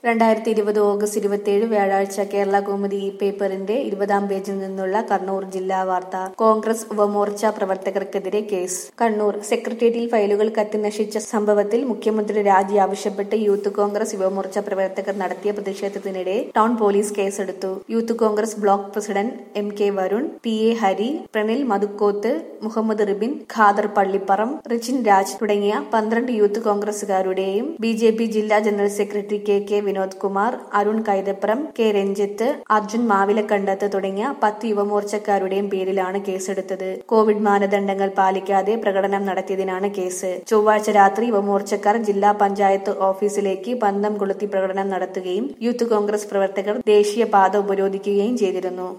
രണ്ടായിരത്തി ഇരുപത് ഓഗസ്റ്റ് ഇരുപത്തിയേഴ് വ്യാഴാഴ്ച കേരള കൗമുദി ഈ പേപ്പറിന്റെ ഇരുപതാം പേജിൽ നിന്നുള്ള കണ്ണൂർ ജില്ലാ വാർത്ത കോൺഗ്രസ് യുവമോർച്ച പ്രവർത്തകർക്കെതിരെ കേസ് കണ്ണൂർ സെക്രട്ടേറിയറ്റിൽ ഫയലുകൾ കത്തിനശിച്ച സംഭവത്തിൽ മുഖ്യമന്ത്രി രാജി ആവശ്യപ്പെട്ട് യൂത്ത് കോൺഗ്രസ് യുവമോർച്ച പ്രവർത്തകർ നടത്തിയ പ്രതിഷേധത്തിനിടെ ടൗൺ പോലീസ് കേസെടുത്തു youth Congress block president M K Varun P A Hari പ്രണിൽ മധുക്കോത്ത് Muhammad Ribin Khader പള്ളിപ്പറം റിച്ചിൻ Raj തുടങ്ങിയ പന്ത്രണ്ട് യൂത്ത് കോൺഗ്രസുകാരുടെയും ബി ജെ പി ജില്ലാ general secretary K K Vinod Kumar Arun Kaithapram K Ranjith Arjun മാവിലക്കണ്ടത്ത് തുടങ്ങിയ പത്ത് യുവമോർച്ചക്കാരുടെയും പേരിലാണ് കേസെടുത്തത് കോവിഡ് മാനദണ്ഡങ്ങൾ പാലിക്കാതെ പ്രകടനം നടത്തിയതിനാണ് കേസ് ചൊവ്വാഴ്ച രാത്രി യുവമോർച്ചക്കാർ ജില്ലാ പഞ്ചായത്ത് ഓഫീസിലേക്ക് പന്തം കൊളുത്തി പ്രകടനം നടത്തുകയും യൂത്ത് കോൺഗ്രസ് പ്രവർത്തകർ ദേശീയപാത ഉപരോധിക്കുകയും ചെയ്തിരുന്നു